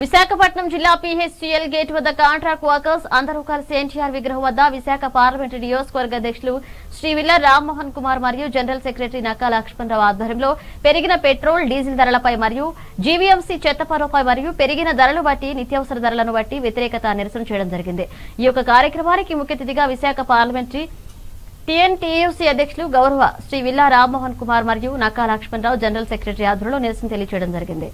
విశాఖపట్నం జిల్లా PHCL gate వద్ద contract workers అందరూ కలిసి ఎన్టీఆర్ విగ్రహం వద్ద విశాఖ పార్లమెంటు నియోజకవర్గ అధ్యక్షులు శ్రీ విల్ల రామ్మోహన్ కుమార్ మరియు జనరల్ సెక్రటరీ నక్కా లక్ష్మణరావు ఆధ్వర్యంలో పెరిగిన పెట్రోల్ డీజిల్ ధరలపై మరియు జీవీఎంసీ చెత్త పన్నుపై మరియు పెరిగిన ధరలు బట్టి నిత్యావసర ధరలను బట్టి వ్యతిరేకత నిరసన చేయడం జరిగింది ఈ యొక్క కార్యక్రమానికి ముఖ్య అతిథిగా విశాఖ పార్లమెంటరీ టీఎన్టీయూసీ అధ్యక్షులు గౌరవ శ్రీ విల్లా రామ్మోహన్ కుమార్ మరియు నక్కా లక్ష్మణరావు జనరల్ సెక్రటరీ ఆధ్వర్యంలో నిరసన తెలియజేయడం జరిగింది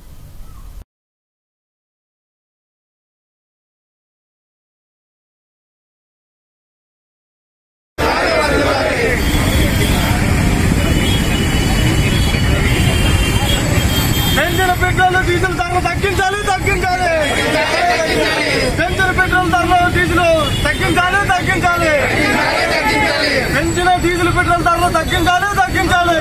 పెంచిన పెట్రోల్ డీజిల్ ధరలు తగ్గించాలి తగ్గించాలి పెంచిన పెట్రోల్ ధరలు డీజిల్ తగ్గించాలి తగ్గించాలి పెంచిన డీజిల్ పెట్రోల్ ధరలు తగ్గించాలి తగ్గించాలి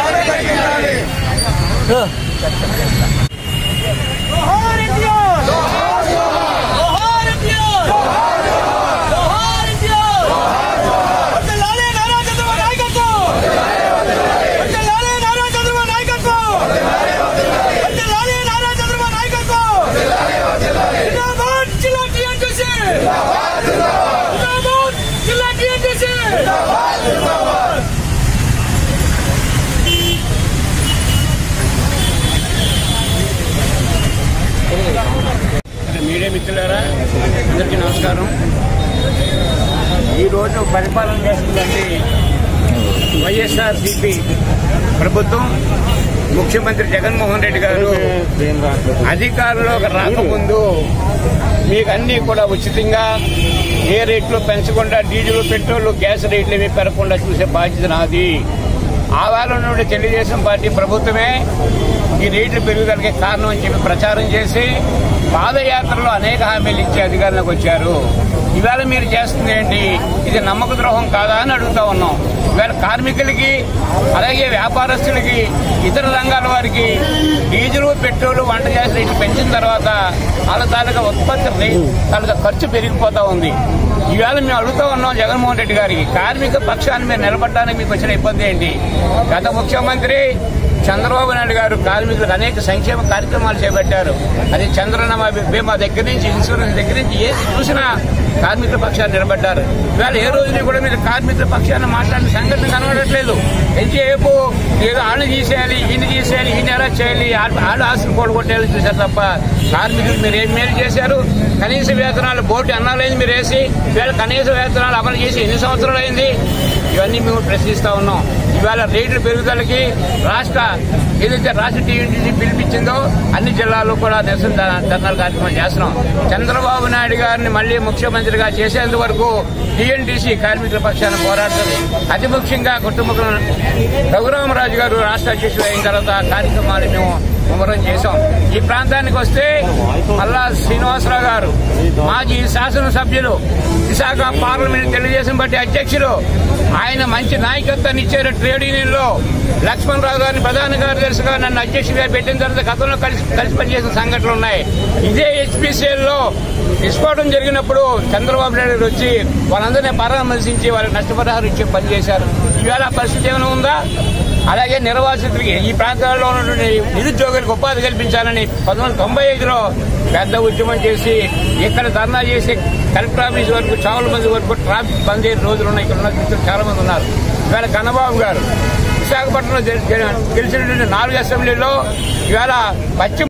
జోహార్ ఇండియా! జోహార్ ఇండియా! జోహార్ ఇండియా! వర్ధిల్లాలి నారా చంద్రబాబు నాయకత్వం! వర్ధిల్లాలి నారా చంద్రబాబు నాయకత్వం! వర్ధిల్లాలి నారా చంద్రబాబు నాయకత్వం! జిందాబాద్ జిల్లా టీఎన్టీసీ! జిందాబాద్ జిల్లా టీఎన్టీసీ! మీడియా మిత్రులారా అందరికీ నమస్కారం ఈరోజు పరిపాలన చేస్తుందండి వైఎస్ఆర్ సిపి ప్రభుత్వం ముఖ్యమంత్రి జగన్మోహన్ రెడ్డి గారు అధికారంలోకి రాకముందు మీకు అన్ని కూడా ఉచితంగా ఏ రేట్లు పెంచకుండా డీజిల్ పెట్రోల్ గ్యాస్ రేట్లు ఏమీ పెరగకుండా చూసే బాధ్యత నాది ఆవాల నుండి తెలుగుదేశం పార్టీ ప్రభుత్వమే ఈ రేట్లు పెరుగుదలకి కారణం అని చెప్పి ప్రచారం చేసి పాదయాత్రలో అనేక హామీలు ఇచ్చి అధికారంలోకి వచ్చారు ఇవాళ మీరు చేస్తుంది ఏంటి ఇది నమ్మక ద్రోహం కాదా అని అడుగుతా ఉన్నాం ఇవాళ కార్మికులకి అలాగే వ్యాపారస్తులకి ఇతర రంగాల వారికి డీజిల్ పెట్రోల్ వంట గ్యాస్ రేట్లు పెంచిన తర్వాత వాళ్ళ తాలూకా ఉత్పత్తి రే- తాలూకా ఖర్చు పెరిగిపోతా ఉంది ఈవేళ మేము అడుగుతా ఉన్నాం జగన్మోహన్ రెడ్డి గారికి కార్మిక పక్షాన్ని మీరు నిలబడడానికి మీకు వచ్చిన ఇబ్బంది ఏంటి గత ముఖ్యమంత్రి చంద్రబాబు నాయుడు గారు కార్మికులకు అనేక సంక్షేమ కార్యక్రమాలు చేపట్టారు అది చంద్రనమ బీమా దగ్గర నుంచి ఇన్సూరెన్స్ దగ్గర నుంచి ఏది చూసినా కార్మికుల పక్షాన్ని నిలబడ్డారు ఇవాళ ఏ రోజుని కూడా మీరు కార్మికుల పక్షాన్ని మాట్లాడిన సంఘటన కనబడట్లేదు ఎంతసేపు ఏదో ఆళ్ళు తీసేయాలి ఈయన తీసేయాలి ఈయన ఎలా చేయాలి ఆళ్ళు ఆస్తులు కూడగొట్టేయాలని చూశారు తప్ప కార్మికులు మీరు ఏం మేలు చేశారు కనీస వేతనాలు బోర్డు అన్నాలైంది మీరు వేసి ఇవాళ కనీస వేతనాలు అమలు చేసి ఎన్ని సంవత్సరాలు అయింది ఇవన్నీ మేము ప్రశ్నిస్తా ఉన్నాం ఇవాళ రేట్ల పెరుగుదలకి రాష్ట్ర ఏదైతే రాష్ట్ర టీవీ పిలిపించిందో అన్ని జిల్లాల్లో కూడా నిరసన ధ- ధర్నాలు కార్యక్రమం చేస్తున్నాం చంద్రబాబు నాయుడు గారిని మళ్ళీ ముఖ్యమంత్రిగా చేసేంత వరకు టీఎన్టీసీ కార్మికుల పక్షాన పోరాడుతుంది అతి ముఖ్యంగా కుటుంబ రఘురామరాజు గారు రాష్ట్ర అధ్యక్షుడు అయిన తర్వాత కార్యక్రమాలు మేము ముమ్మరం చేశాం ఈ ప్రాంతానికి వస్తే మల్లా శ్రీనివాసరావు గారు మాజీ శాసనసభ్యులు విశాఖ పార్లమెంట్ తెలుగుదేశం పార్టీ అధ్యక్షులు ఆయన మంచి నాయకత్వాన్ని ఇచ్చారు ట్రేడ్ యూనియన్ లో లక్ష్మణ్ రావు గారిని ప్రధాన కార్యదర్శిగా నన్ను అధ్యక్షుడిగా పెట్టిన తర్వాత గతంలో కలిసి కలిసి పనిచేసిన సంఘటనలు ఉన్నాయి ఇదే హెచ్పిసిఎల్ లో విస్ఫోటం జరిగినప్పుడు చంద్రబాబు నాయుడు గారు వచ్చి వాళ్ళందరినీ పరామర్శించి వాళ్ళకి నష్టపరిహారం ఇచ్చే పని చేశారు ఈవేళ ఆ పరిస్థితి ఏమైనా ఉందా అలాగే నిర్వాసితులకి ఈ ప్రాంతాల్లో ఉన్నటువంటి నిరుద్యోగులకు ఉపాధి కల్పించాలని పంతొమ్మిది వందల తొంభై ఐదులో పెద్ద ఉద్యమం చేసి ఇక్కడ ధర్నా చేసి కలెక్టర్ ఆఫీస్ వరకు చాలా మంది వరకు ట్రాఫిక్ బంద్ అయిన రోజులు ఉన్నాయి ఇక్కడ ఉన్న మిత్రులు చాలా మంది ఉన్నారు ఇవాళ కన్నబాబు గారు విశాఖపట్నంలో గెలిచినటువంటి నాలుగు అసెంబ్లీలో ఇవాళ పశ్చిమ